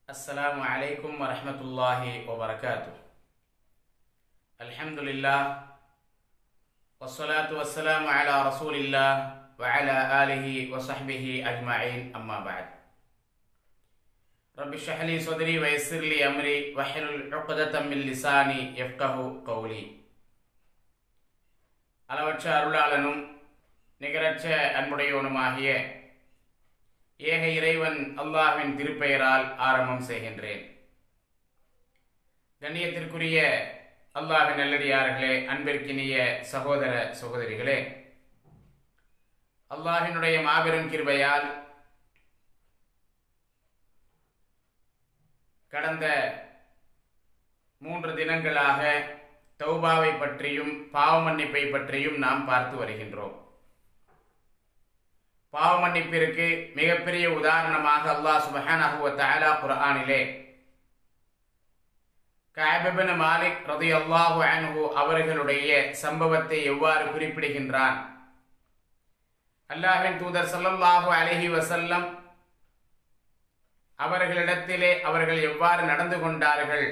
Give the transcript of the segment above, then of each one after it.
السلام عليكم ورحمة الله وبركاته الحمد لله والصلاة والسلام على رسول الله وعلى آله وصحبه أجمعين أما بعد رب اشرح لي صدري ويسر لي أمري واحلل عقدة من لساني يفقه قولي அளவற்ற அருளாளனும் நிகரற்ற அன்புடையவனுமாகிய ஏக இறைவன் அல்லாஹ்வின் திருப்பெயரால் ஆரம்பம் செய்கின்றேன் கண்ணியத்திற்குரிய அல்லாஹின் நல்லடியார்களே அன்பிற்கினிய சகோதர சகோதரிகளே அல்லாஹினுடைய மாபெரும் கிருபையால் கடந்த மூன்று தினங்களாக தௌபாவை பற்றியும் பாவ மன்னிப்பை பற்றியும் நாம் பார்த்து வருகின்றோம் பாவ மன்னிப்பிற்கு மிகப்பெரிய உதாரணமாக அல்லாஹ் சுபஹானஹு வ தஆலா குர்ஆனிலே கஅபிபின் மாலிக் ரலியல்லாஹு அன்ஹு அவர்களுடைய சம்பவத்தை எவ்வாறு குறிப்பிடுகின்றான் அல்லாஹ்வின் தூதர் ஸல்லல்லாஹு அலைஹி வஸல்லம் அவர்களிடத்திலே அவர்கள் எவ்வாறு நடந்து கொண்டார்கள்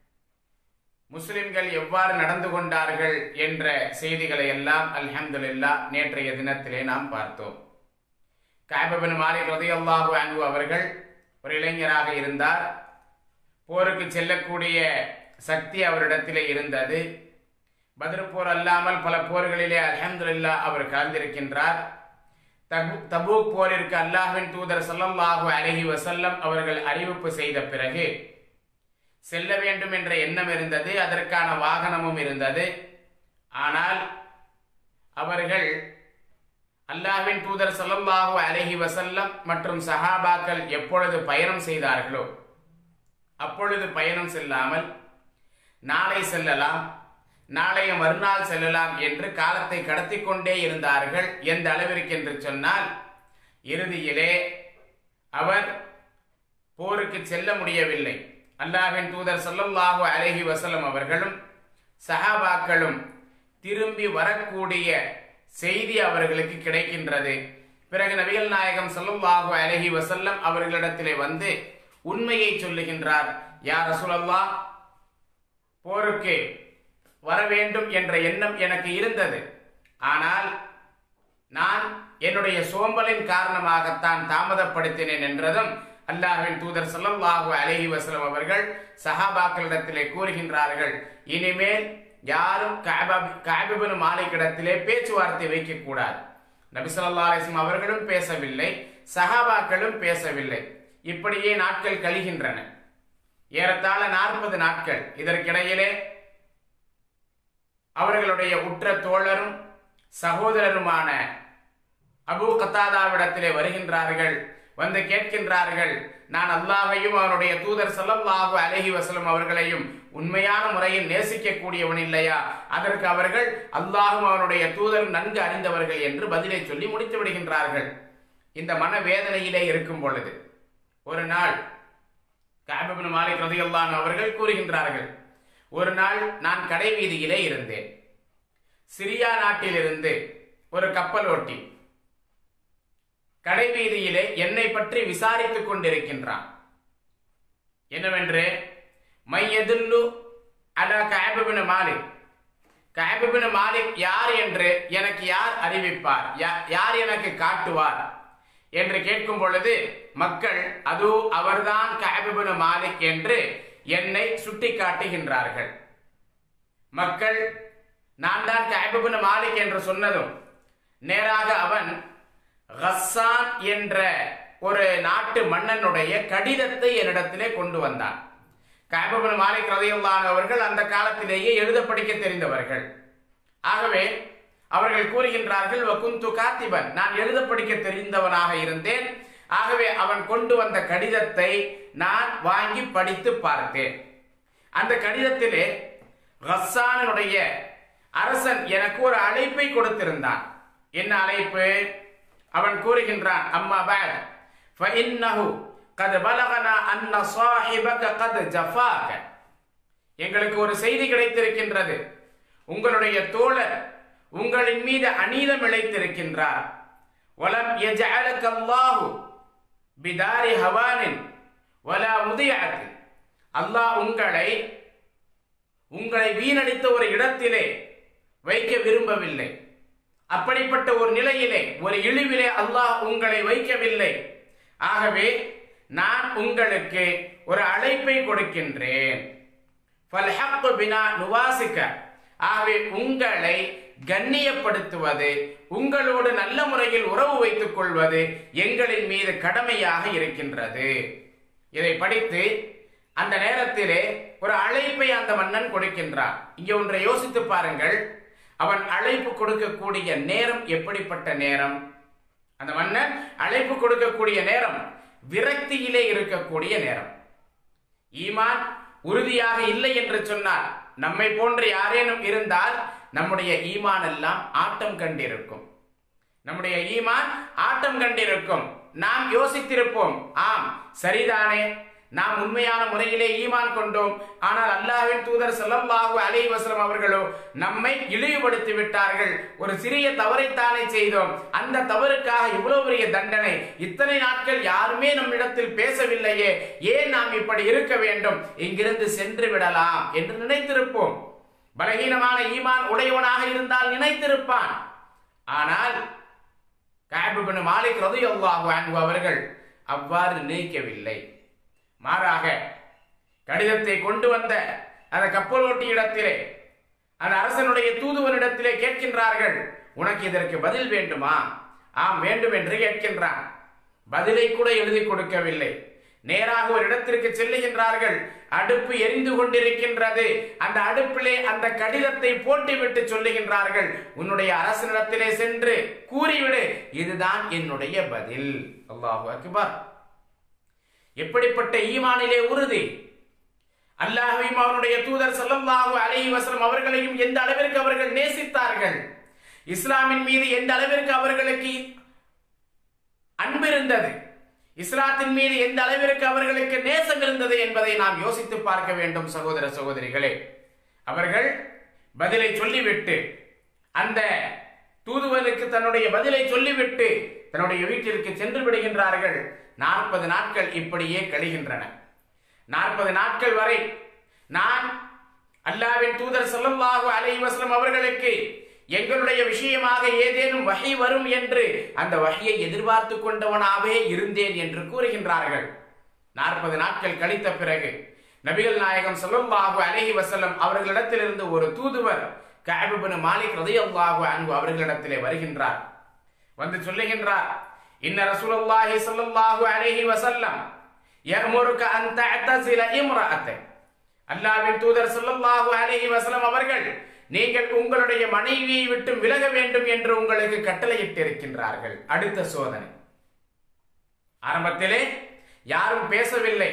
முஸ்லிம்கள் எவ்வாறு நடந்து கொண்டார்கள் என்ற செய்திகளை எல்லாம் அல்ஹம்துலில்லாஹ் நேற்றைய தினத்திலே நாம் பார்த்தோம் காபபின் மாலிக் ரதியல்லாஹு அன்ஹு அவர்கள் ஒரு இளைஞராக இருந்தார் போருக்கு செல்லக்கூடிய சக்தி அவரிடத்திலே இருந்தது பதிர் போர் அல்லாமல் பல போர்களிலே அல்ஹம்துலில்லாஹ் அவர் கலந்திருக்கின்றார் தபு தபூக் போரிற்கு அல்லாஹ்வின் தூதர் ஸல்லல்லாஹு அலைஹி வஸல்லம் அவர்கள் அறிவிப்பு செய்த பிறகு செல்ல வேண்டும் என்ற எண்ணம் இருந்தது அதற்கான வாகனமும் இருந்தது ஆனால் அவர்கள் அல்லாஹ்வின் தூதர் ஸல்லல்லாஹு அலைஹி வஸல்லம் மற்றும் சஹாபாக்கள் எப்பொழுது பயணம் செய்தார்களோ அப்பொழுது பயணம் செல்லாமல் நாளை செல்லலாம் நாளைய மறுநாள் செல்லலாம் என்று காலத்தை கடத்தி கொண்டே இருந்தார்கள் எந்த அளவிற்கு என்று சொன்னால் இறுதியிலே அவர் போருக்கு செல்ல முடியவில்லை அல்லாஹ்வின் தூதர் ஸல்லல்லாஹு அலைஹி வஸல்லம் அவர்களும் சஹாபாக்களும் திரும்பி வரக்கூடிய செய்தி அவர்களுக்கு கிடைக்கின்றது பிறகு நபிகள் நாயகம் ஸல்லல்லாஹு அலைஹி வஸல்லம் அவர்களிடத்திலே வந்து உண்மையை சொல்லுகின்றார் யார் ரசூலல்லாஹ் போருக்கு வர வேண்டும் என்ற எண்ணம் எனக்கு இருந்தது ஆனால் நான் என்னுடைய சோம்பலின் காரணமாகத்தான் தாமதப்படுத்தினேன் என்றதும் அல்லாஹ்வின் தூதர் ஸல்லல்லாஹு அலைஹி வஸல்லம் அவர்கள் சஹாபாக்களிடத்திலே கூறுகின்றார்கள் இனிமேல் யாரும் காபிபின் மாலிக்கிடத்திலே பேச்சுவார்த்தை வைக்கக்கூடாது நபி ஸல்லல்லாஹு அலைஹி வஸல்லம் அவர்களும் பேசவில்லை சஹாபாக்களும் பேசவில்லை இப்படியே நாட்கள் கழிகின்றன ஏறத்தாழ நாற்பது நாட்கள் இதற்கிடையிலே அவர்களுடைய உற்ற தோழரும் சகோதரருமான அபு கத்தாதாவிடத்திலே வருகின்றார்கள் வந்து கேட்கின்றார்கள் நான் அல்லாஹையும் அவருடைய தூதர் ஸல்லல்லாஹு அலைஹி வஸல்லம் அவர்களையும் உண்மையான முறையில் நேசிக்கக்கூடியவன் இல்லையா அதற்கு அவர்கள் அல்லாஹும் அவனுடைய தூதரும் நன்கு அறிந்தவர்கள் என்று பதிலை சொல்லி முடித்து விடுகின்றார்கள் இந்த மன வேதனையிலே இருக்கும் பொழுது ஒரு நாள் காபிபின் மாலிக் ரதியல்லான் அவர்கள் கூறுகின்றார்கள் ஒரு நாள் நான் கடை வீதியிலே இருந்தேன் சிரியா நாட்டிலிருந்து ஒரு கப்பல் ஓட்டி கடை வீதியிலே என்னை பற்றி விசாரித்துக் கொண்டிருக்கின்றான் என்னவென்று மையதுல்லு அல காபிபின் மாலிக் காபிபின் மாலிக் யார் என்று எனக்கு யார் அறிவிப்பார் யார் எனக்கு காட்டுவார் என்று கேட்கும் பொழுது மக்கள் அது அவர்தான் காபிபின் மாலிக் என்று என்னை சுட்டி காட்டுகின்றார்கள் மக்கள் நான் தான் காபிபின் மாலிக் என்று சொன்னதும் நேராக அவன் ஹஸ்ஸான் என்ற ஒரு நாட்டு மன்னனுடைய கடிதத்தை என்னிடத்திலே கொண்டு வந்தான் காபிபின் மாலிக் ரதையுல்லான் அவர்கள் அந்த காலத்திலேயே எழுத படிக்க தெரிந்தவர்கள் ஆகவே அவர்கள் கூறுகின்றார்கள் வகுந்து காத்திபன் நான் எழுத படிக்க தெரிந்தவனாக இருந்தேன் ஆகவே அவன் கொண்டு வந்த கடிதத்தை நான் வாங்கி படித்து பார்த்தேன் அந்த கடிதத்திலே ரஸ்ஸானுடைய அரசன் எனக்கு ஒரு அழைப்பை கொடுத்திருந்தான் என்ன அழைப்பு அவன் கூறுகின்றான் அம்மா பேக் ஃபஇன்னஹு கத் பலகனா அன்ன சாஹிபக கத் ஜஃபாக எங்களுக்கு ஒரு செய்தி கிடைத்திருக்கின்றது உங்களுடைய தோழர் உங்களின் மீது அநீதம் இழைத்திருக்கின்றார் வலம் யஜஅலக அல்லாஹு பிதாரி ஹவானின் வலா முதியாத்து அல்லாஹ் உங்களை உங்களை வீணடித்த ஒரு இடத்திலே வைக்க விரும்பவில்லை அப்படிப்பட்ட ஒரு நிலையிலே ஒரு இழிவிலே அல்லாஹ் உங்களை வைக்கவில்லை ஆகவே நான் உங்களுக்கு ஒரு அழைப்பை கொடுக்கின்றேன் ஃபல்ஹக்கு பினா நுவாசிக்க ஆகவே உங்களை கண்ணியப்படுத்துவது உங்களோடு நல்ல முறையில் உறவு வைத்துக் கொள்வது எங்களின் மீது கடமையாக இருக்கின்றது இதை படித்து அந்த நேரத்திலே ஒரு அழைப்பை அந்த மன்னன் கொடுக்கின்றான் இங்கே ஒன்றை யோசித்து பாருங்கள் அவன் அழைப்பு கொடுக்கக்கூடிய நேரம் எப்படிப்பட்ட நேரம் அந்த மன்னன் அழைப்பு கொடுக்கக்கூடிய நேரம் விரக்தியிலே இருக்கக்கூடிய நேரம் ஈமான் உறுதியாக இல்லை என்று சொன்னால் நம்மை போன்று யாரேனும் இருந்தால் நம்முடைய ஈமான் எல்லாம் ஆட்டம் கண்டிருக்கும் நம்முடைய ஈமான் ஆட்டம் கண்டிருக்கும் நாம் யோசித்திருப்போம் ஆம் சரிதானே நாம் உண்மையான முறையிலே ஈமான் கொண்டோம் ஆனால் அல்லாஹ்வின் தூதர் ஸல்லல்லாஹு அலைஹி வஸல்லம் அவர்களோ நம்மை இழிவுபடுத்தி விட்டார்கள் ஒரு சிறிய தவறைத்தானே செய்தோம் அந்த தவறுக்காக இவ்வளவு பெரிய தண்டனை இத்தனை நாட்கள் யாருமே நம்மிடத்தில் பேசவில்லையே ஏன் நாம் இப்படி இருக்க வேண்டும் இங்கிருந்து சென்று விடலாம் என்று நினைத்திருப்போம் பலகீனமான ஈமான் உடையவனாக இருந்தால் நினைத்திருப்பான் ஆனால் காபிபின் மாலிக் ரலியல்லாஹு அன்ஹு அவர்கள் அவ்வாறு நினைக்கவில்லை மாறாக கடிதத்தை கொண்டு வந்த அந்த கப்பலோட்டி இடத்திலே அந்த அரசனுடைய தூதுவனிடத்திலே கேட்கின்றார்கள் உனக்கு இதற்கு பதில் வேண்டுமா ஆம் வேண்டும் என்று கேட்கின்றான் பதிலை கூட எழுதி கொடுக்கவில்லை நேராக ஒரு இடத்திற்கு செல்லுகின்றார்கள் அடுப்பு எரிந்து கொண்டிருக்கின்றது அந்த அடுப்பிலே அந்த கடிதத்தை போட்டுவிட்டு சொல்லுகின்றார்கள் உன்னுடைய அரசனிடத்திலே சென்று கூறிவிடு இதுதான் என்னுடைய பதில் அல்லாஹு அக்பர் எப்படிப்பட்ட ஈமானிலே உறுதி அல்லாஹையும் அவனுடைய தூதர் ஸல்லல்லாஹு அலைஹி வஸல்லம் அவர்களையும் எந்த அளவிற்கு அவர்கள் நேசித்தார்கள் இஸ்லாமின் மீது எந்த அளவிற்கு அவர்களுக்கு அன்பு இருந்தது இஸ்லாத்தின் மீது எந்த அளவிற்கு அவர்களுக்கு நேசம் இருந்தது என்பதை நாம் யோசித்து பார்க்க வேண்டும் சகோதர சகோதரிகளே அவர்கள் பதிலை சொல்லிவிட்டு அந்த தூதுவனுக்கு தன்னுடைய பதிலை சொல்லிவிட்டு தன்னுடைய வீட்டிற்கு சென்று விடுகின்றார்கள் நாற்பது நாட்கள் இப்படியே கழிகின்றன நாற்பது நாட்கள் வரை நான் அல்லாவின் தூதர் ஸல்லல்லாஹு அலைஹி வஸல்லம் அவர்களுக்கு எங்களுடைய விஷயமாக ஏதேனும் வகை வரும் என்று அந்த வகையை எதிர்பார்த்து கொண்டவனாகவே இருந்தேன் என்று கூறுகின்றார்கள் நாற்பது நாட்கள் கழித்த பிறகு நபிகள் நாயகம் ஸல்லல்லாஹு அலைஹி வஸல்லம் அவர்களிடத்திலிருந்து ஒரு தூதுவர் கஅப் இப்னு மாலிக் ரலியல்லாஹு அன்ஹு அவர்களிடத்திலே வருகின்றார் வந்து சொல்லுகின்றார் இன்ன ரசூலுல்லாஹி ஸல்லல்லாஹு அலைஹி வஸல்லம் யஅமுருக அன் தஅதஸில இம்ரஅத்தை அல்லாஹ்வின் தூதர் ஸல்லல்லாஹு அலைஹி வஸல்லம் அவர்கள் நீங்கள் உங்களுடைய மனைவியை விட்டு விலக வேண்டும் என்று உங்களுக்கு கட்டளையிட்டு இருக்கின்றார்கள் அடுத்த சோதனை ஆரம்பத்திலே யாரும் பேசவில்லை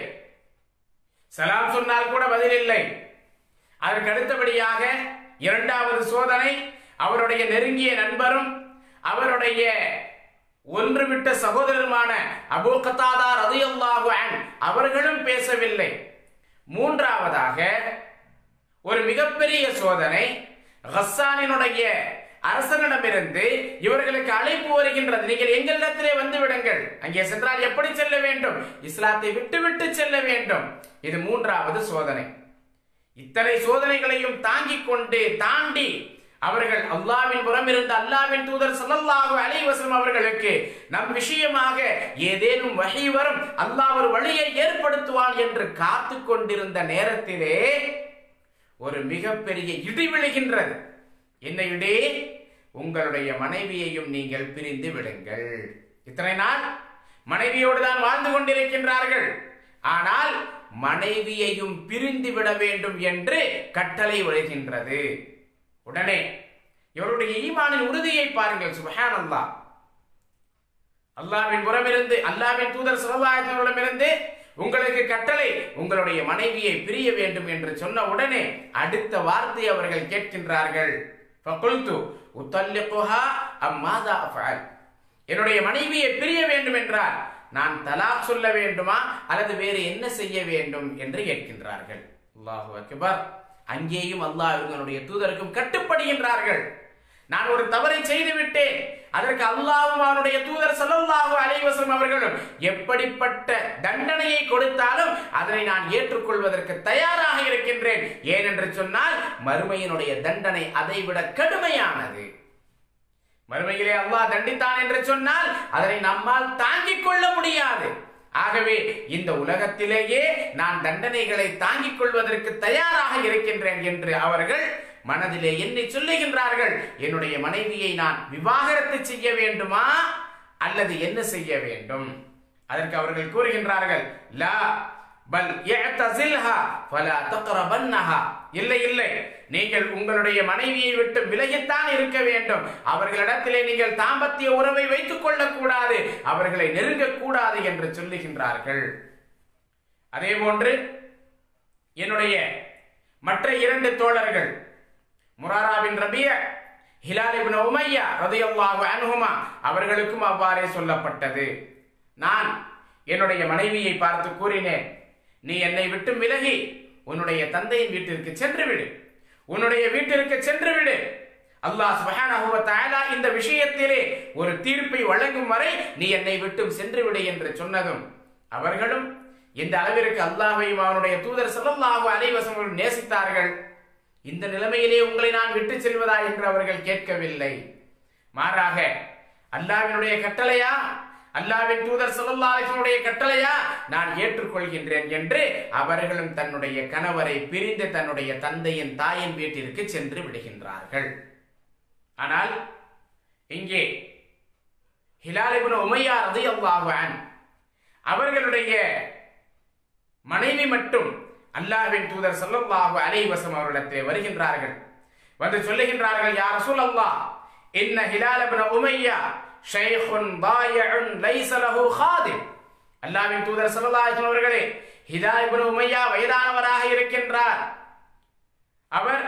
சலாம் சொன்னால் கூட பதில் இல்லை அதற்கு அடுத்தபடியாக இரண்டாவது சோதனை அவருடைய நெருங்கிய நண்பரும் அவருடைய ஒன்றுவிட்ட சகோதரருமான அபூ கத்தாதா ரதியல்லாஹு அன் அவர்களும் பேசவில்லை மூன்றாவதாக ஒரு மிகப்பெரிய சோதனை ஹஸ்ஸானினுடைய அரசனிடமிருந்து இவர்களுக்கு அழைப்பு வருகின்றது நீங்கள் எங்களிடத்திலே வந்து விடுங்கள் அங்கே சென்றால் எப்படி செல்ல வேண்டும் இஸ்லாத்தை விட்டு விட்டு செல்ல வேண்டும் இது மூன்றாவது சோதனை இத்தனை சோதனைகளையும் தாங்கிக் கொண்டு தாண்டி அவர்கள் அல்லாவின் புறம் இருந்த அல்லாவின் தூதர் ஸல்லல்லாஹு அலைஹி வஸல்லம் அவர்களுக்கு நம் விஷயமாக ஏதேனும் வகை வரும் அல்லாஹ் ஒரு வழியை ஏற்படுத்துவான் என்று காத்து கொண்டிருந்த நேரத்திலே ஒரு மிகப்பெரிய இடி விழுகின்றது என்ன இடி உங்களுடைய மனைவியையும் நீங்கள் பிரிந்து விடுங்கள் இத்தனை நாள் மனைவியோடு தான் வாழ்ந்து கொண்டிருக்கின்றார்கள் ஆனால் மனைவியையும் பிரிந்து விட வேண்டும் என்று கட்டளை வருகின்றது உடனே இவருடைய ஈமானின் உறுதியை பாருங்கள் சுபஹான் அல்லாஹ் அல்லாவின் புறமிருந்து அல்லாவின் தூதர் சிவபாயத்தினரிடமிருந்து உங்களுக்கு கட்டளை உங்களுடைய மனைவியை பிரிய வேண்டும் என்று சொன்ன உடனே அடுத்த வார்த்தை அவர்கள் கேட்கின்றார்கள் ஃபகுல்து உத்தல்லிகுஹா அம் மாதா அஃஅல் என்னுடைய மனைவியை பிரிய வேண்டும் என்றால் நான் தலாக் சொல்ல வேண்டுமா அல்லது வேறு என்ன செய்ய வேண்டும் என்று கேட்கின்றார்கள் அல்லாஹு அக்பர் அங்கேயும் அல்லாஹ் இவங்களுடைய தூதருக்கும் கட்டுப்படுகின்றார்கள் நான் ஒரு தவறை செய்து விட்டேன் அதற்கு அல்லாஹ்வும் அவனுடைய தூதர் ஸல்லல்லாஹு அலைஹி வஸல்லம் அவர்களும் எப்படிப்பட்ட தண்டனையை கொடுத்தாலும் அதனை நான் ஏற்றுக்கொள்வதற்கு தயாராக இருக்கின்றேன் ஏனென்று சொன்னால் மறுமையினுடைய தண்டனை அதைவிட கடுமையானது மறுமையிலே அல்லாஹ் தண்டித்தான் என்று சொன்னால் அதனை நம்மால் தாங்கிக் கொள்ள முடியாது ஆகவே இந்த உலகத்திலேயே நான் தண்டனைகளை தாங்கிக் கொள்வதற்கு தயாராக இருக்கின்றேன் என்று அவர்கள் மனதிலே என்னை சொல்லுகின்றார்கள் என்னுடைய மனைவியை நான் விவாகரத்து செய்ய வேண்டுமா அல்லது என்ன செய்ய வேண்டும் அதற்கு அவர்கள் கூறுகின்றார்கள் லா பல் இஅ்தஸில்ஹா ஃபலா தக்ரபன்னஹா இல்லை இல்லை நீங்கள் உங்களுடைய மனைவியை விட்டு விலகித்தான் இருக்க வேண்டும் அவர்களிடத்திலே நீங்கள் தாம்பத்திய உறவை வைத்துக் கொள்ளக் கூடாது அவர்களை நெருங்கக் கூடாது என்று சொல்லுகின்றார்கள் அதே போன்று என்னுடைய மற்ற இரண்டு தோழர்கள் முராரா பின் ரபிய ஹிலால் இப்னு உமையா ரலியல்லாஹு அன்ஹுமா அவர்களுக்கும் அவ்வாறே சொல்லப்பட்டது நான் என்னுடைய மனைவியை பார்த்து கூறினேன் நீ என்னை விட்டு விலகி உன்னுடைய தந்தையின் வீட்டிற்கு சென்று விடு உன்னுடைய வீட்டிற்கு சென்று விடு அல்லாஹ் சுப்ஹானஹு வ தஆலா இந்த விஷயத்திலே ஒரு தீர்ப்பை வழங்கும் வரை நீ என்னை விட்டும் சென்று விடு என்று சொன்னதும் அவர்களும் இந்த அளவிற்கு அல்லாஹ்வையும் அவனுடைய தூதர் ஸல்லல்லாஹு அலைஹி வஸல்லம் நேசித்தார்கள் இந்த நிலைமையிலே உங்களை நான் விட்டு செல்வதா என்று அவர்கள் கேட்கவில்லை மாறாக அல்லாஹ்வினுடைய கட்டளையா அல்லாஹ்வின் தூதர் ஸல்லல்லாஹு அலைஹி வஸல்லுடைய கட்டளையா நான் ஏற்றுக்கொள்கின்றேன் என்று அவர்களும் தன்னுடைய கணவரை பிரிந்து தன்னுடைய தந்தையின் தாயின் வீட்டிற்கு சென்று விடுகின்றார்கள் ஆனால் இங்கே ஹிலால் இப்னு உமையா ரலியல்லாஹு அன் அவர்களுடைய மனைவி மட்டும் அல்லாஹ்வின் தூதர் ஸல்லல்லாஹு அலைஹி வஸல்லம் அவர்களிடத்திலே வருகின்றார்கள் வந்து சொல்லுகின்றார்கள் யா ரசூலல்லாஹ் இன்ன ஹிலால் இப்னு உமையா ஷைഖுன் பாயிஉன் லைஸ லஹு காதிம் அல்லாஹ்வின் தூதர் ஸல்லல்லாஹு அலைஹி வஸல்லம் அவர்களே ஹிலால் இப்னு உமையா வயதானவராக இருக்கின்றார் அவர்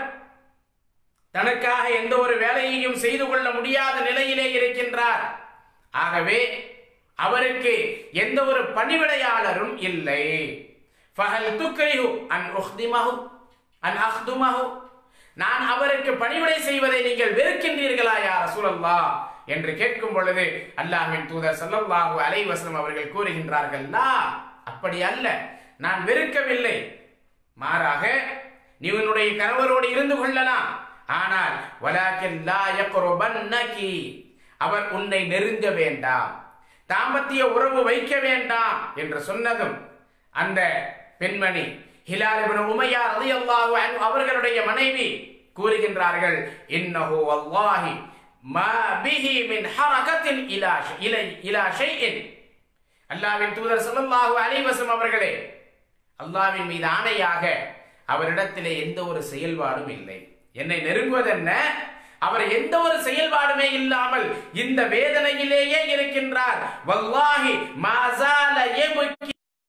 தனக்காக எந்த ஒரு வேலையையும் செய்து கொள்ள முடியாத நிலையிலே இருக்கின்றார் ஆகவே அவருக்கு எந்த ஒரு பணிவிடையாளரும் இல்லை ஃபஹல் துக்ரிஹு அன் உஹ்திமஹு அன் அஹ்துமஹு நான் அவருக்கு பணிவிடை செய்வதை நீங்கள் வெறுக்கின்றீர்களா யா ரசூலல்லாஹ் என்று கேட்கும் பொழுது அல்லாஹ்வின் தூதர் ஸல்லல்லாஹு அலைஹி வஸல்லம் அவர்கள் கூறுகின்றார்கள் லா அப்படி அல்ல நான் வெறுக்கவில்லை மாறாக நீ உன்னுடைய கணவரோடு இருந்து கொள்ளலாம் ஆனால் வலாக்கின் லா யக்ருபன்னகி அவர் உன்னை நெருங்க வேண்டாம் தாம்பத்திய உறவு வைக்க வேண்டாம் என்று சொன்னதும் அந்த பெண்மணி ஹிலால் இப்னு உமையா ரலியல்லாஹு அன்ஹு அவர்களுடைய மனைவி கூறுகின்றார்கள் இன்னஹு வல்லாஹி மா பிஹி மின் ஹரகத்தின் இலா இலை இலா ஷைஇன் அல்லாஹ்வின் தூதர் ஸல்லல்லாஹு அலைஹி வஸல்லம் அவர்களே அல்லாஹ்வின் மீது ஆணையாக அவரிடத்திலே எந்த ஒரு செயல்பாடும் இல்லை என்னை நெருங்குவதென்ன அவர் எந்த ஒரு செயல்பாடுமே இல்லாமல் இந்த வேதனையிலேயே இருக்கின்றார் வல்லாஹி மாசால யபுக்கி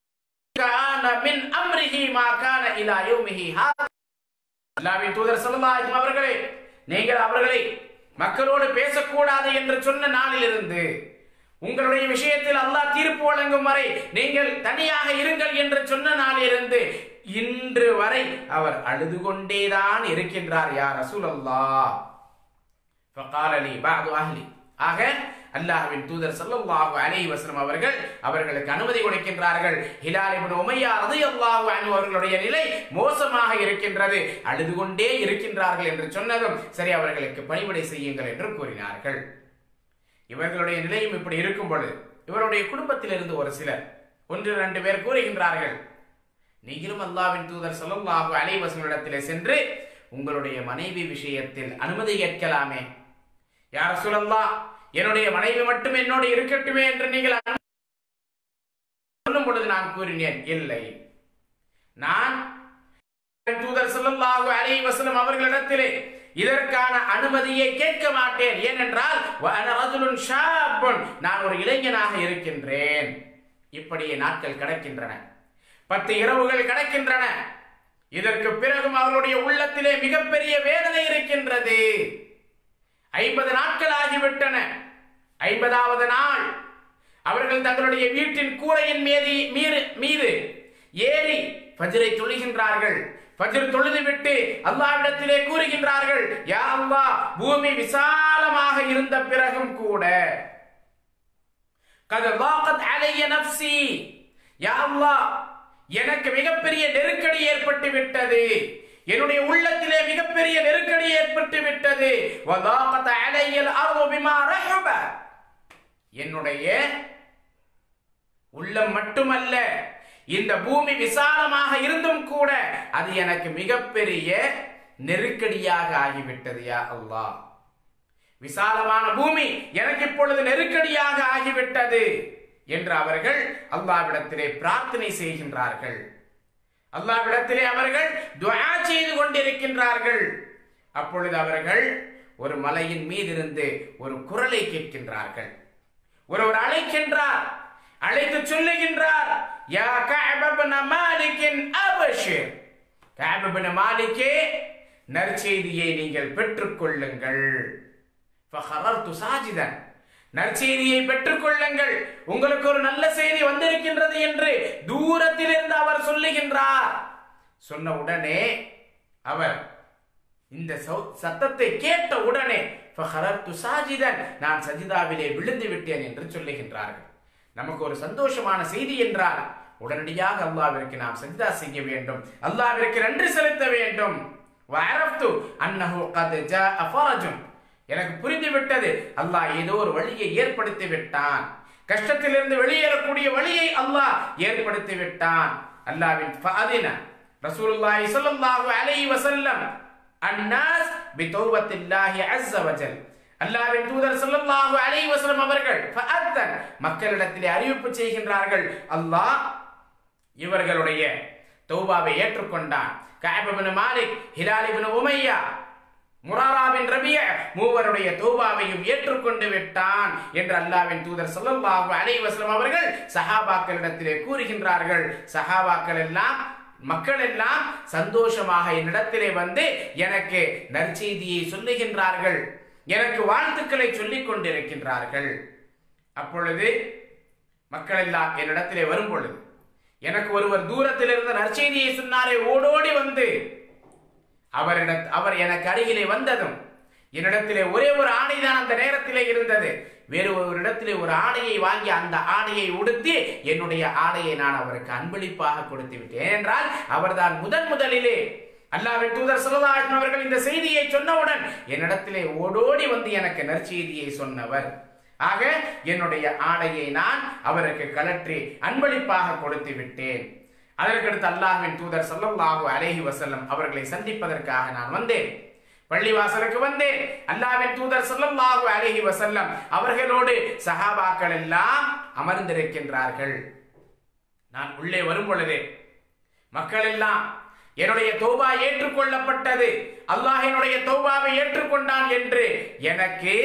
கான மின் அம்ரிஹி மா கான இலா யௌமிஹி ஹாதா அல்லாஹ்வின் தூதர் ஸல்லல்லாஹு அலைஹி அவர்களே நீங்கள் அவர்களை மக்களோடு பேசக்கூடாது என்று சொன்ன நாளிலிருந்து உங்களுடைய விஷயத்தில் அல்லாஹ் தீர்ப்பு வழங்கும் வரை நீங்கள் தனியாக இருங்கள் என்று சொன்ன நாளிலிருந்து இன்று வரை அவர் அழுது கொண்டேதான் இருக்கின்றார் யார் ரசூலல்லாஹ் ஃபகால லி பஅது அஹ்லி ஆக அல்லாஹ்வின் தூதர் ஸல்லல்லாஹு அலைஹி வஸல்லம் அவர்கள் அவர்களுக்கு அனுமதி கொடுக்கின்றார்கள் ஹிலால் இப்னு உமையா ரலியல்லாஹு அன்ஹு அவர்களுடைய நிலை மோசமாக இருக்கின்றது அழுது கொண்டே இருக்கின்றார்கள் என்று சொன்னதும் சரி அவர்களுக்கு பணிவிடை செய்யுங்கள் என்று கூறினார்கள் இவர்களுடைய நிலையும் இப்படி இருக்கும் பொழுது இவருடைய குடும்பத்திலிருந்து ஒரு சிலர் ஒன்று இரண்டு பேர் கூறுகின்றார்கள் நீங்களும் அல்லாவின் தூதர் ஸல்லல்லாஹு அலைஹி வஸல்லிடத்திலே சென்று உங்களுடைய மனைவி விஷயத்தில் அனுமதி கேட்கலாமே யார் சொல்லல்லா என்னுடைய மனைவி மட்டும் என்னோடு இருக்கட்டுமே என்று நீங்கள் அனுமதி சொல்லும் பொழுது நான் கூறினேன் இல்லை நான் தூதர் ஸல்லல்லாஹு அலைஹி வஸல்லம் அவர்களிடத்திலே இதற்கான அனுமதியை கேட்க மாட்டேன் ஏனென்றால் வஅன ரஜுலுன் ஷாப்புன் நான் ஒரு இளைஞனாக இருக்கின்றேன் இப்படியே நாட்கள் கடக்கின்றன பத்து இரவுகள் கடக்கின்றன இதற்கு பிறகும் அவர்களுடைய உள்ளத்திலே மிகப்பெரிய வேதனை இருக்கின்றது ஐம்பது நாட்கள் ஆகிவிட்டன ஐம்பதாவது நாள் அவர்கள் தங்களுடைய வீட்டின் கூரையின் மீது மீது மீது ஏறி ஃபஜ்ரை தொழுகின்றார்கள் ஃபஜ்ர் தொழுது விட்டு அல்லாஹ்விடத்திலே கூறுகின்றார்கள் யா அல்லாஹ் பூமி விசாலமாக இருந்த பிறகும் கூட கத வாகத் அலைய நப்சி யா அல்லாஹ் எனக்கு மிகப்பெரிய நெருக்கடி ஏற்பட்டு விட்டது என்னுடைய உள்ளத்திலே மிகப்பெரிய நெருக்கடி ஏற்பட்டு விட்டது வதாகத் அலையல் அர்து பிமா ரஹப என்னுடைய உள்ளம் மட்டுமல்ல இந்த பூமி விசாலமாக இருந்தும் கூட அது எனக்கு மிகப்பெரிய நெருக்கடியாக ஆகிவிட்டது யா அல்லாஹ் விசாலமான பூமி எனக்கு இப்பொழுது நெருக்கடியாக ஆகிவிட்டது என்று அவர்கள் அல்லாவிடத்திலே பிரார்த்தனை செய்கின்றார்கள் அல்லாவிடத்திலே அவர்கள் துஆ செய்து கொண்டிருக்கின்றார்கள் அப்பொழுது அவர்கள் ஒரு மலையின் மீதிருந்து ஒரு குரலை கேட்கின்றார்கள் ஒருவர் அழைக்கின்றார் அழைத்து சொல்லுகின்றார் யா கஅப் இப்னு மாலிக்கின் அபஷிர் கஅப் இப்னு மாலிக்கே நற்செய்தியை நீங்கள் பெற்றுக்கொள்ளுங்கள் ஃபஹரர்து சாஜிதன் நற்செய்தியை பெற்றுக்கொள்ளுங்கள் உங்களுக்கு ஒரு நல்ல செய்தி வந்திருக்கின்றது என்று தூரத்திலிருந்து அவர் சொல்லுகின்றார் சொன்ன உடனே அவர் இந்த சௌ- சத்தத்தை கேட்ட உடனே ஃபஹரர்து சாஜிதன் நான் சஜிதாவிலே விழுந்து விட்டேன் என்று சொல்லுகின்றார்கள் நமக்கு ஒரு சந்தோஷமான செய்தி என்றால் உடனடியாக அல்லாவிற்கு நாம் சஜிதா செய்ய வேண்டும் அல்லாவிற்கு நன்றி செலுத்த வேண்டும் வஅரஃப்து அன்னஹு கத் ஜாஅ ஃபரஜுன் எனக்கு புரிந்து விட்டது அல்லாஹ் ஏதோ ஒரு வழியை ஏற்படுத்தி விட்டான் கஷ்டத்திலிருந்து வெளியேறக்கூடிய வழியை அல்லாஹ் ஏற்படுத்தி விட்டான் அல்லாவின் ஃபாதின ரசூலுல்லாஹி ஸல்லல்லாஹு அலைஹி வஸல்லம் அன்னாஸ் பிதௌபத்தில்லாஹி அஸ்ஸ வஜல் அல்லாஹ்வின் தூதர் ஸல்லல்லாஹு அலைஹி வஸல்லம் அவர்கள் ஃபஅத்தன் மக்களிடத்திலே அறிவிப்பு செய்கின்றார்கள் அல்லாஹ் இவர்களுடைய தௌபாவை ஏற்றுக்கொண்டான் கஅப் இப்னு மாலிக் ஹிலால் இப்னு உமையா முராரா பின் ரபிய மூவருடைய தௌபாவையும் ஏற்றுக்கொண்டு விட்டான் என்று அல்லாஹ்வின் தூதர் ஸல்லல்லாஹு அலைஹி வஸல்லம் அவர்கள் சஹாபாக்களிடத்திலே கூறுகின்றார்கள் சஹாபாக்கள் எல்லாம் மக்கள் எல்லாம் சந்தோஷமாக என்னிடத்திலே வந்து எனக்கு நற்செய்தியை சொல்லுகின்றார்கள் எனக்கு வாழ்த்துக்களை சொல்லிக் கொண்டிருக்கின்றார்கள் அப்பொழுது மக்கள் எல்லாம் என்னிடத்திலே வரும் பொழுது எனக்கு ஒருவர் தூரத்தில் இருந்த நற்செய்தியை சொன்னாரே ஓடோடி வந்து அவரிட அவர் எனக்கு அருகிலே வந்ததும் என்னிடத்திலே ஒரே ஒரு ஆடைதான் அந்த நேரத்திலே இருந்தது வேறு ஒரு இடத்திலே ஒரு ஆடையை வாங்கி அந்த ஆடையை உடுத்தி என்னுடைய ஆடையை நான் அவருக்கு அன்பளிப்பாக கொடுத்து விட்டேன் ஏனென்றால் அவர்தான் முதன் முதலிலே அல்லாஹ்வின் தூதர் ஸல்லல்லாஹு அலைஹி அவர்கள் இந்த செய்தியை சொன்னவுடன் என்னிடத்திலே ஓடோடி வந்து எனக்கு நற்செய்தியை சொன்னவர் ஆக என்னுடைய ஆடையை நான் அவருக்கு கலற்றி அன்பளிப்பாக கொடுத்து விட்டேன் அதற்கடுத்து அல்லாஹ்வின் தூதர் ஸல்லல்லாஹு அலைஹி வஸல்லம் அவர்களை சந்திப்பதற்காக நான் வந்தேன் பள்ளிவாசலுக்கு வந்தேன் அல்லாஹ்வின் தூதர் ஸல்லல்லாஹு அலைஹி வஸல்லம் அவர்களோடு சஹாபாக்கள் எல்லாம் அமர்ந்திருக்கின்றார்கள் நான் உள்ளே வரும் பொழுது மக்கள் எல்லாம் என்னுடைய தௌபா ஏற்றுக்கொள்ளப்பட்டது அல்லாஹ் என்னுடைய தௌபாவை ஏற்றுக்கொண்டான் என்று எனக்கு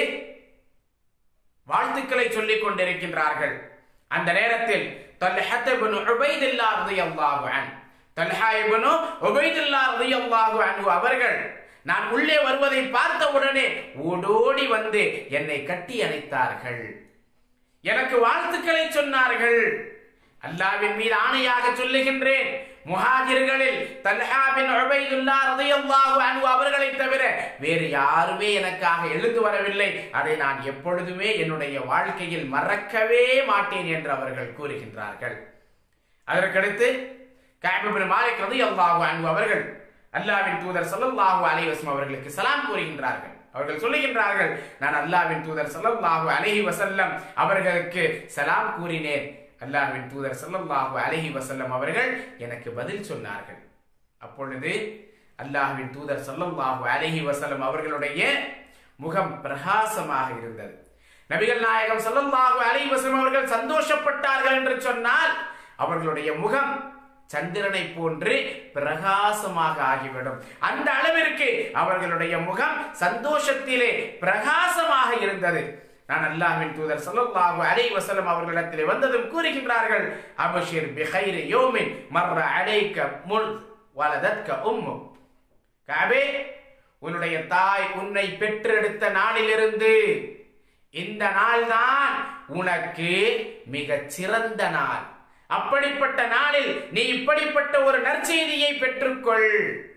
வாழ்த்துக்களை சொல்லிக் கொண்டிருக்கின்றார்கள் அந்த நேரத்தில் தல்ஹத் இப்னு உபைதுல்லாஹ் ரலியல்லாஹு அன்ஹு தல்ஹா இப்னு உபைதுல்லாஹ் ரலியல்லாஹு அன்ஹு அவர்கள் நான் உள்ளே வருவதை பார்த்த உடனே ஓடோடி வந்து என்னை கட்டி அணைத்தார்கள் எனக்கு வாழ்த்துக்களை சொன்னார்கள் அல்லாவின் மீது ஆணையாக சொல்லுகின்றேன் முஹாஜிர்களில் தல்ஹா பின் உபைதுல்லாஹ் ரலியல்லாஹு அன்ஹு அவர்களை தவிர வேறு யாருமே எனக்காக எழுந்து வரவில்லை அதை நான் எப்பொழுதுமே என்னுடைய வாழ்க்கையில் மறக்கவே மாட்டேன் என்று அவர்கள் கூறுகின்றார்கள் அதற்கடுத்து கஅப் இப்னு மாலிக் ரலியல்லாஹு அன்ஹு அவர்கள் அல்லாஹ்வின் தூதர் ஸல்லல்லாஹு அலைஹி வஸல்லம் அவர்களுக்கு சலாம் கூறுகின்றார்கள் அவர்கள் சொல்லுகின்றார்கள் நான் அல்லாஹ்வின் தூதர் ஸல்லல்லாஹு அலைஹி வஸல்லம் அவர்களுக்கு சலாம் கூறினேன் அல்லாஹ்வின் தூதர் ஸல்லல்லாஹு அலைஹி வஸல்லம் அவர்கள் எனக்கு பதில் சொன்னார்கள் அப்பொழுது அல்லாஹ்வின் தூதர் ஸல்லல்லாஹு அலைஹி வஸல்லம் அவர்களுடைய முகம் பிரகாசமாக இருந்தது நபிகள் நாயகம் ஸல்லல்லாஹு அலைஹி வஸல்லம் அவர்கள் சந்தோஷப்பட்டார்கள் என்று சொன்னால் அவர்களுடைய முகம் சந்திரனை போன்று பிரகாசமாக ஆகிவிடும் அந்த அளவிற்கு அவர்களுடைய முகம் சந்தோஷத்திலே பிரகாசமாக இருந்தது நான் அல்லாஹ்வின் தூதர் ஸல்லல்லாஹு அலைஹி வஸல்லம் அவர்களிடத்திலே வந்ததும் கூறுகின்றார்கள் அபஷிர் பிகைரி யோமின் மர்ர அலைக்க முல் வலதத்க உம்மு காபே உன்னுடைய தாய் உன்னை பெற்றெடுத்த நாளிலிருந்து இந்த நாள்தான் உனக்கு மிகச் சிறந்த நாள் அப்படிப்பட்ட நாளில் நீ இப்படிப்பட்ட ஒரு நற்செய்தியை பெற்றுக்கொள்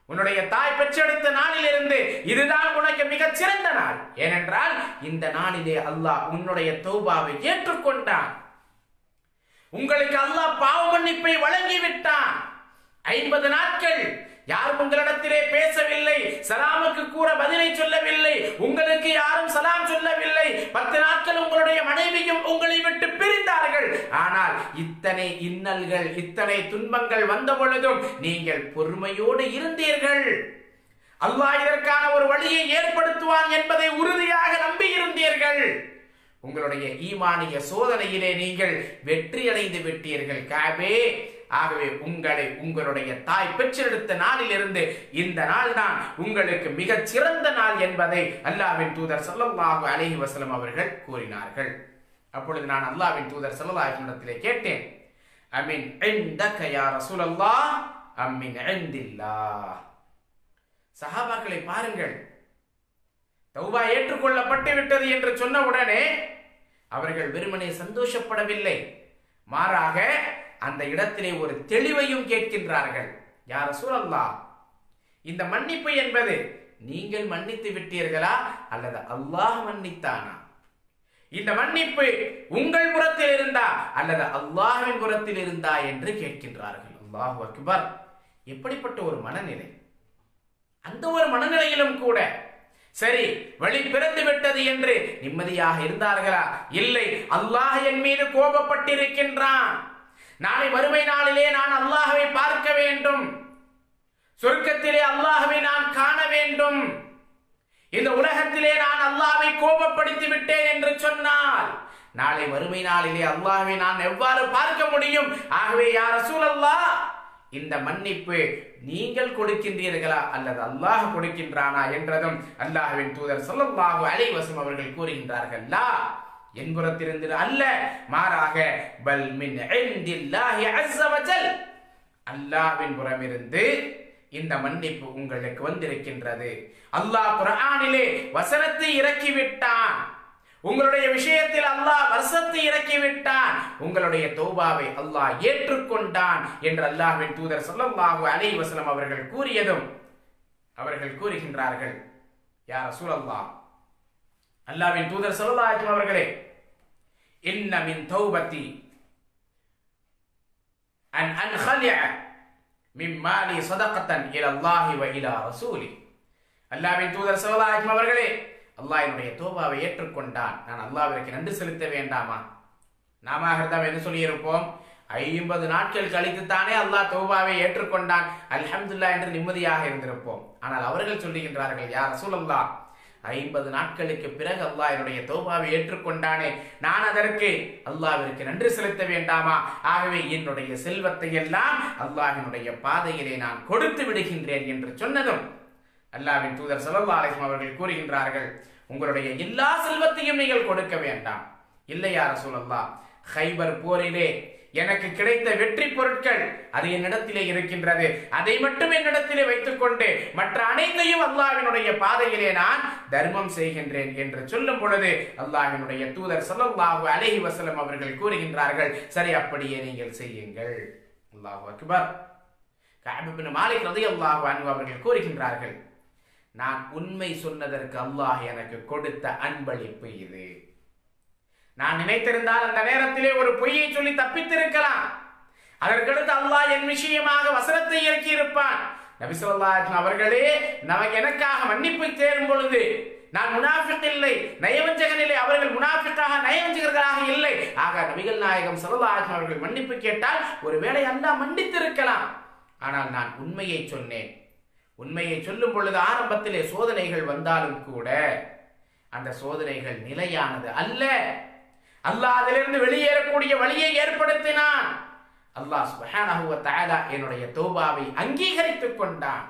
உன்னுடைய தாய் பெற்றெடுத்த நாளிலிருந்து இதுதான் உனக்கு மிகச் சிறந்த நாள் ஏனென்றால் இந்த நாளிலே அல்லாஹ் உன்னுடைய தௌபாவை ஏற்றுக்கொண்டான் உங்களுக்கு அல்லாஹ் பாவ மன்னிப்பை வழங்கி விட்டான் ஐம்பது நாட்கள் யாரும் உங்களிடத்திலே பேசவில்லை சலாமுக்கு கூற பதிலை சொல்லவில்லை உங்களுக்கு யாரும் சலாம் சொல்லவில்லை பத்து நாட்கள் உங்களுடைய மனைவியும் உங்களை விட்டு பிரிந்தார்கள் ஆனால் இத்தனை இன்னல்கள் இத்தனை துன்பங்கள் வந்த பொழுதும் நீங்கள் பொறுமையோடு இருந்தீர்கள் அல்லாஹ் இதற்கான ஒரு வழியை ஏற்படுத்துவான் என்பதை உறுதியாக நம்பி இருந்தீர்கள் உங்களுடைய ஈமானிய சோதனையிலே நீங்கள் வெற்றி அடைந்து விட்டீர்கள் காபே ஆகவே உங்களை உங்களுடைய தாய் பெற்றெடுத்த நாளிலிருந்து இந்த நாள் தான் உங்களுக்கு மிகச் சிறந்த நாள் என்பதை அல்லாவின் தூதர் ஸல்லல்லாஹு அலைஹி வஸல்லம் அவர்கள் கூறினார்கள் அப்பொழுது நான் அல்லாவின் தூதர் ஸல்லல்லாஹு இடத்திலே கேட்டேன் அமின் இந்தக யா ரசூலல்லாஹ் அம்மின் இந்தில்லாஹ் சஹாபாக்களை பாருங்கள் தௌபா ஏற்றுக்கொள்ளப்பட்டு விட்டது என்று சொன்ன உடனே அவர்கள் வெறுமனே சந்தோஷப்படவில்லை மாறாக அந்த இடத்திலே ஒரு தெளிவையும் கேட்கின்றார்கள் யார் சூழல்லா இந்த மன்னிப்பு என்பது நீங்கள் மன்னித்து விட்டீர்களா அல்லது அல்லாஹ் மன்னித்தானா இந்த மன்னிப்பு உங்கள் புறத்தில் இருந்தா அல்லது அல்லாஹ்வின் புறத்தில் இருந்தா என்று கேட்கின்றார்கள் அல்லாஹு அக்பர் எப்படிப்பட்ட ஒரு மனநிலை அந்த ஒரு மனநிலையிலும் கூட சரி வழி பிறந்து விட்டது என்று நிம்மதியாக இருந்தார்களா இல்லை அல்லாஹ் என் மீது கோபப்பட்டிருக்கின்றான் நாளை வறுமை நாளிலே நான் அல்லாஹவை பார்க்க வேண்டும் சொர்க்கத்திலே அல்லாஹவை நான் காண வேண்டும் இந்த உலகத்திலே நான் அல்லாஹ்வை கோபப்படுத்தி விட்டேன் என்று சொன்னால் நாளை வறுமை நாளிலே அல்லாஹ்வை நான் எவ்வாறு பார்க்க முடியும் ஆகவே யார் ரசூலல்லாஹ் இந்த மன்னிப்பு நீங்கள் கொடுக்கின்றீர்களா அல்லது அல்லாஹ் கொடுக்கின்றானா என்றதும் அல்லாஹ்வின் தூதர் ஸல்லல்லாஹு அலைஹி வஸல்லம் அவர்கள் கூறுகின்றார்கள் லா என் புறத்திலிருந்து அல்ல மாறாக பல் மின் இன்டில்லாஹி அஸ்ஸ வஜல் அல்லாஹ்வின் புறமிருந்து இந்த மன்னிப்பு உங்களுக்கு வந்திருக்கின்றது அல்லாஹ் குர்ஆனிலே வசனத்தை இறக்கி விட்டான் உங்களுடைய விஷயத்தில் அல்லாஹ் வருஷத்தை இறக்கி விட்டான் உங்களுடைய தௌபாவை அல்லாஹ் ஏற்றுக்கொண்டான் என்று அல்லாஹ்வின் தூதர் ஸல்லல்லாஹு அலைஹி வஸல்லம் அவர்கள் கூறியதும் அவர்கள் கூறுகின்றார்கள் யா ரசூலல்லாஹ் அல்லாஹ்வின் தூதர் ஸல்லல்லாஹு அலைஹி அவர்களே இன்ன மின் தௌபத்தி அன் அன்ஹலிஅ மின் மாலி சதகத்தன் இலல்லாஹி வ இலா ரசூலி அல்லாஹ்வின் தூதர் ஸல்லல்லாஹு அலைஹி அவர்களே அல்லாஹ் என்னுடைய தோபாவை ஏற்றுக்கொண்டான் நான் அல்லாஹ்விற்கு நன்றி செலுத்த வேண்டாமா நாம இருந்தால் என்ன சொல்லியிருப்போம் ஐம்பது நாட்கள் கழித்து தானே அல்லாஹ் தௌபாவை ஏற்றுக்கொண்டான் அல்ஹம்துல்லா என்று நிம்மதியாக இருந்திருப்போம் ஆனால் அவர்கள் சொல்லுகின்றார்கள் யார் ரசூலல்லா ஐம்பது நாட்களுக்கு பிறகு அல்லாஹ் என்னுடைய தௌபாவை ஏற்றுக்கொண்டானே நான் அதற்கு அல்லாஹ்விற்கு நன்றி செலுத்த வேண்டாமா ஆகவே என்னுடைய செல்வத்தை எல்லாம் அல்லாஹ்வினுடைய பாதையிலே நான் கொடுத்து விடுகின்றேன் என்று சொன்னதும் அல்லாவின் தூதர் ஸல்லல்லாஹு அலைஹி அவர்கள் கூறுகின்றார்கள் உங்களுடைய எல்லா செல்வத்தையும் நீங்கள் கொடுக்க வேண்டாம் இல்லையா ரசூலல்லாஹ் ஹைபர் போரிலே எனக்கு கிடைத்த வெற்றி பொருட்கள் அது என்னிடத்திலே இருக்கின்றது அதை மட்டும் என்னிடத்திலே வைத்துக்கொண்டு மற்ற அனைத்தையும் அல்லாஹ்வினுடைய பாதையிலே நான் தர்மம் செய்கின்றேன் என்று சொல்லும் பொழுது அல்லாஹ்வினுடைய தூதர் ஸல்லல்லாஹு அலைஹி வஸல்லம் அவர்கள் கூறுகின்றார்கள் சரி அப்படியே நீங்கள் செய்யுங்கள் அல்லாஹு அக்பர் கஅப் இப்னு மாலிக் ரலியல்லாஹு அன்ஹு அவர்கள் கூறுகின்றார்கள் நான் உண்மை சொன்னதற்கு அல்லாஹ் எனக்கு கொடுத்த அன்பளிப்பு இது நான் நினைத்திருந்தால் அந்த நேரத்திலே ஒரு பொய்யை சொல்லி தப்பித்திருக்கலாம் அதற்கடுத்து அல்லாஹ் என் விஷயமாக வசனத்தை இறக்கி இருப்பான் நபிசல்லாஹ் அவர்களே நமக்கு எனக்காக மன்னிப்பு தேரும் பொழுது நான் முனாஃபிக் இல்லை நயவஞ்சகன் இல்லை அவர்கள் முனாஃபிக்காக நயவஞ்சகர்களாக இல்லை ஆக நபிகள் நாயகம் சல்லாஹ் அவர்கள் மன்னிப்பு கேட்டால் ஒருவேளை அல்லாஹ் மன்னித்திருக்கலாம் ஆனால் நான் உண்மையை சொன்னேன் உண்மையை சொல்லும் பொழுது ஆரம்பத்திலே சோதனைகள் வந்தாலும் கூட அந்த சோதனைகள் நிலையானது அல்ல அல்லாஹ் அதிலிருந்து வெளியேறக்கூடிய வழியை ஏற்படுத்தினான் அல்லாஹ் சுப்ஹானஹு வ தஆலா என்னுடைய தௌபாவை அங்கீகரித்துக் கொண்டான்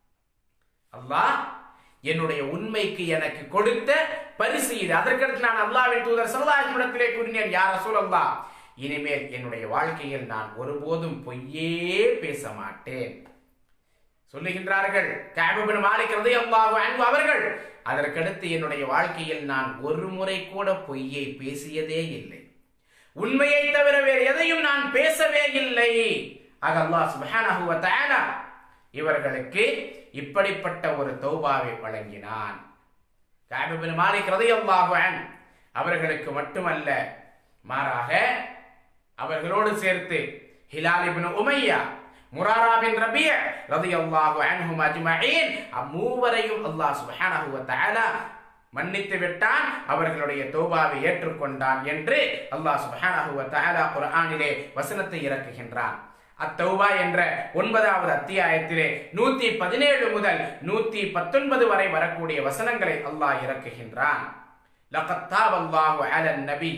அல்லாஹ் என்னுடைய உண்மைக்கு எனக்கு கொடுத்த பரிசு இது அதற்கடுத்து நான் அல்லாஹ்வின் தூதர் ஸல்லல்லாஹு இடத்திலே கூறினேன் யார் ரசூலல்லாஹ் இனிமேல் என்னுடைய வாழ்க்கையில் நான் ஒருபோதும் பொய்யே பேச மாட்டேன் சொல்லுகின்றார்கள் காபிபின் மாலிக் ரலியல்லாஹு அன்ஹு அவர்கள் அதற்கடுத்து என்னுடைய வாழ்க்கையில் நான் ஒரு முறை கூட பொய்யை பேசியதே இல்லை உண்மையை தவிர வேறு எதையும் நான் பேசவே இல்லை ஆக அல்லாஹ் சுப்ஹானஹு வ தஆலா இவர்களுக்கு இப்படிப்பட்ட ஒரு தௌபாவை வழங்கினான் காபிபின் மாலிக் ரலியல்லாஹு அன்ஹு அவர்களுக்கு மட்டுமல்ல மாறாக அவர்களோடு சேர்த்து ஹிலால் இப்னு உமையா முராரா பின் ரபிய ரலியல்லாஹு அன்ஹும் அஜ்மஈன் அம்மூவரையும் அல்லாஹ் சுப்ஹானஹு வ தஆலா மன்னித்து விட்டான் அவர்களுடைய தௌபாவை ஏற்றுக்கொண்டான் என்று அல்லாஹ் சுப்ஹானஹு வ தஆலா குர்ஆனிலே வசனத்தை இறக்குகின்றான் அத்தௌபா என்ற ஒன்பதாவது அத்தியாயத்திலே நூத்தி பதினேழு முதல் நூத்தி பத்தொன்பது வரை வரக்கூடிய வசனங்களை அல்லாஹ் இறக்குகின்றான் لقد تاب الله على النبي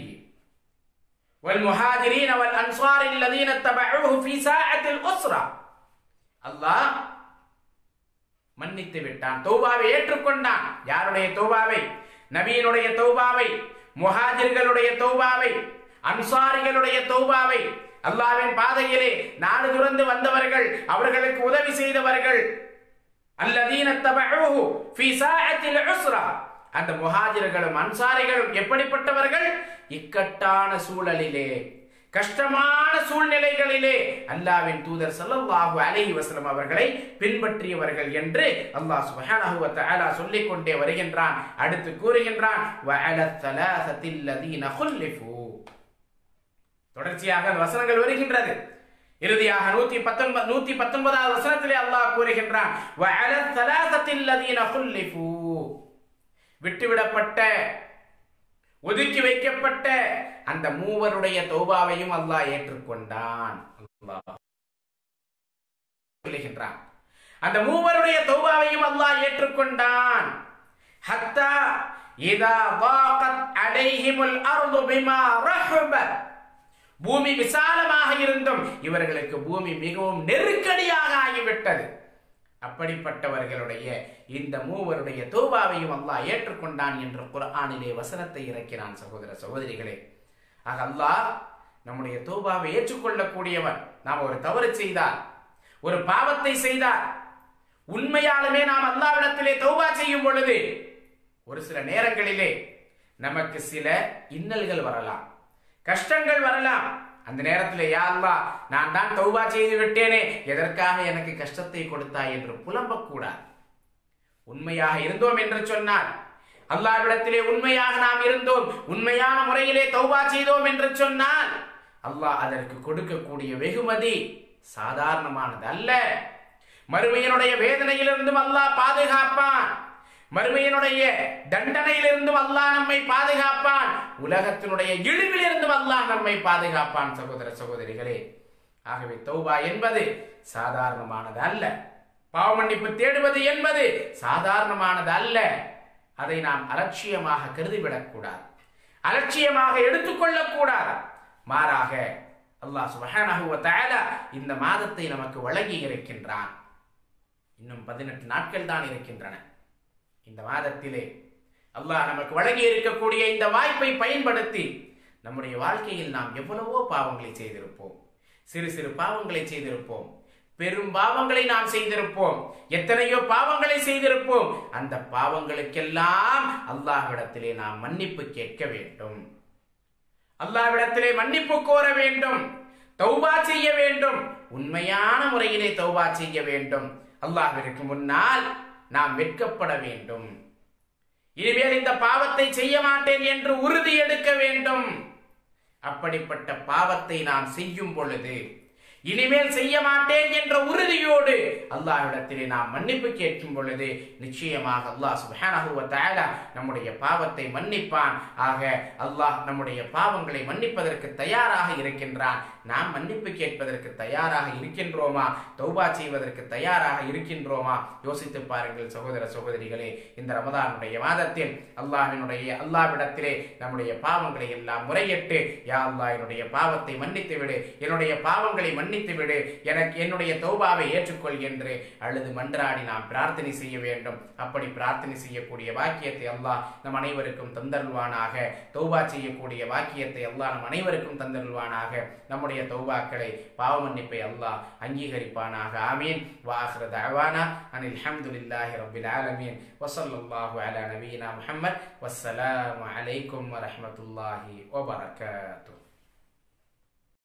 والمهاجرين والأنصار الذين اتبعوه في ساعة الأسرة அல்லாஹ் மன்னித்து விட்டான் தௌபாவை ஏற்றுக்கொண்டான் யாருடைய தௌபாவை நபியினுடைய தௌபாவை முஹாஜிர்களுடைய தௌபாவை அன்சாரிகளுடைய தௌபாவை அல்லாஹ்வின் பாதையிலே நாடு துறந்து வந்தவர்கள் அவர்களுக்கு உதவி செய்தவர்கள் அல்லதீன தபஊஹு ஃபீ சாஅத்தில் உஸ்ரா அந்த முஹாஜிர்களும் அன்சாரிகளும் எப்படிப்பட்டவர்கள் இக்கட்டான சூழலிலே கஷ்டமான சூழ்நிலைகளிலே அல்லாவின் தூதர் ஸல்லல்லாஹு அலைஹி வஸல்லம் அவர்களை பின்பற்றியவர்கள் என்று அல்லாஹ் சுப்ஹானஹு வ தஆலா சொல்லிக் கொண்டே வருகின்றான் அடுத்து கூறுகின்றான் வ அல ثلاثه الذين خلفوا தொடர்ச்சியாக அந்த வசனங்கள் வருகின்றது இறுதியாக நூத்தி பத்தொன்பது நூத்தி பத்தொன்பதாவது வசனத்திலே அல்லாஹ் கூறுகின்றான் வ அல ثلاثه الذين خلفوا விட்டுவிடப்பட்ட ஒதுக்கி வைக்கப்பட்ட அந்த மூவருடைய தௌபாவையும் அல்லாஹ் ஏற்றுக்கொண்டான் அல்லாஹ் சொல்லுகின்றான் அந்த மூவருடைய தௌபாவையும் அல்லாஹ் ஏற்றுக்கொண்டான் ஹத்தா இதா ضاقت عليهم الارض بما رحبت பூமி விசாலமாக இருந்தும் இவர்களுக்கு பூமி மிகவும் நெருக்கடியாக ஆகிவிட்டது அப்படிப்பட்டவர்களுடைய இந்த மூவருடைய தௌபாவையும் அல்லாஹ் ஏற்றுக்கொண்டான் என்று குர்ஆனிலே வசனத்தை இறக்கினான் சகோதர சகோதரிகளே ஆக அல்லாஹ் நம்முடைய தௌபாவை ஏற்றுக்கொள்ளக்கூடியவன் நாம் ஒரு தவறு செய்தால் ஒரு பாவத்தை செய்தால் உண்மையாலுமே நாம் அல்லாவிடத்திலே தௌபா செய்யும் பொழுது ஒரு சில நேரங்களிலே நமக்கு சில இன்னல்கள் வரலாம் கஷ்டங்கள் வரலாம் அந்த நேரத்தில் யா அல்லாஹ் நான் தான் தௌபா செய்து விட்டேனே எதற்காக எனக்கு கஷ்டத்தை கொடுத்தாய் என்று புலம்பக்கூடாது உண்மையாக இருந்தோம் என்று சொன்னால் அல்லாஹ்விடத்திலே உண்மையாக நாம் இருந்தோம் உண்மையான முறையிலே தௌபா செய்தோம் என்று சொன்னால் அல்லாஹ் அதற்கு கொடுக்கக்கூடிய வெகுமதி சாதாரணமானது அல்ல மறுமையினுடைய வேதனையிலிருந்தும் அல்லாஹ் பாதுகாப்பான் மறுமையினுடைய தண்டனையிலிருந்தும் அல்லாஹ் நம்மை பாதுகாப்பான் உலகத்தினுடைய இழிவிலிருந்தும் அல்லாஹ் நம்மை பாதுகாப்பான் சகோதர சகோதரிகளே ஆகவே தௌபா என்பது சாதாரணமானது அல்ல பாவ மன்னிப்பு தேடுவது என்பது சாதாரணமானது அல்ல அதை நாம் அலட்சியமாக கருதிவிடக்கூடாது அலட்சியமாக எடுத்துக்கொள்ளக்கூடாது மாறாக அல்லாஹ் சுபஹானஹு வ தஆலா இந்த மாதத்தை நமக்கு வழங்கி இருக்கின்றான் இன்னும் பதினெட்டு நாட்கள் தான் இருக்கின்றன இந்த மாதத்திலே அல்லாஹ் நமக்கு வழங்கி இருக்கக்கூடிய இந்த வாய்ப்பை பயன்படுத்தி நம்முடைய வாழ்க்கையில் நாம் எவ்வளவோ பாவங்களை செய்திருப்போம் சிறு சிறு பாவங்களை செய்திருப்போம் பெரும் பாவங்களை நாம் செய்திருப்போம் எத்தனையோ பாவங்களை செய்திருப்போம் அந்த பாவங்களுக்கெல்லாம் அல்லாஹ்விடத்திலே நாம் மன்னிப்பு கேட்க வேண்டும் அல்லாஹ்விடத்திலே மன்னிப்பு கோர வேண்டும் தௌபா செய்ய வேண்டும் உண்மையான முறையிலே தௌபா செய்ய வேண்டும் அல்லாஹ்விற்கு முன்னால் நாம் வெட்கப்பட வேண்டும் இனிமேல் இந்த பாவத்தை செய்ய மாட்டேன் என்று உறுதி எடுக்க வேண்டும் அப்படிப்பட்ட பாவத்தை நாம் செய்யும் பொழுது இனிமேல் செய்ய மாட்டேன் என்ற உறுதியோடு அல்லாஹ்விடத்திலே நாம் மன்னிப்பு கேட்கும் பொழுது நிச்சயமாக அல்லாஹ் சுப்ஹானஹு வ தஆலா நம்முடைய பாவத்தை மன்னிப்பான் ஆக அல்லாஹ் நம்முடைய பாவங்களை மன்னிப்பதற்கு தயாராக இருக்கின்றான் நாம் மன்னிப்பு கேட்பதற்கு தயாராக இருக்கின்றோமா தௌபா செய்வதற்கு தயாராக இருக்கின்றோமா யோசித்து பாருங்கள் சகோதர சகோதரிகளே இந்த ரமதானுடைய மாதத்தில் அல்லாஹ்வினுடைய அல்லாஹ்விடத்திலே நம்முடைய பாவங்களை எல்லாம் முறையிட்டு யா அல்லாஹ் என்னுடைய பாவத்தை மன்னித்து விடு என்னுடைய பாவங்களை மன்னித்து விடு எனக்கு என்னுடைய தௌபாவை ஏற்றுக்கொள் என்று அழுது மன்றாடி நாம் பிரார்த்தனை செய்ய வேண்டும் அப்படி பிரார்த்தனை செய்யக்கூடிய வாக்கியத்தை அல்லாஹ் நம் அனைவருக்கும் தந்தருள்வானாக தௌபா செய்யக்கூடிய வாக்கியத்தை அல்லாஹ் நம் அனைவருக்கும் தந்தருள்வானாக நம்முடைய தௌபாக்களை பாவ மன்னிப்பை அல்லாஹ் அங்கீகரிப்பானாக ஆமீன் வாஹ்ர தஅவானா அனில் ஹம்துலில்லாஹி ரப்பில் ஆலமீன் வஸல்லல்லாஹு அலா நபியினா முஹம்மத் வஸ்ஸலாமு அலைக்கும் வரஹ்மத்துல்லாஹி வபரகாத்துஹு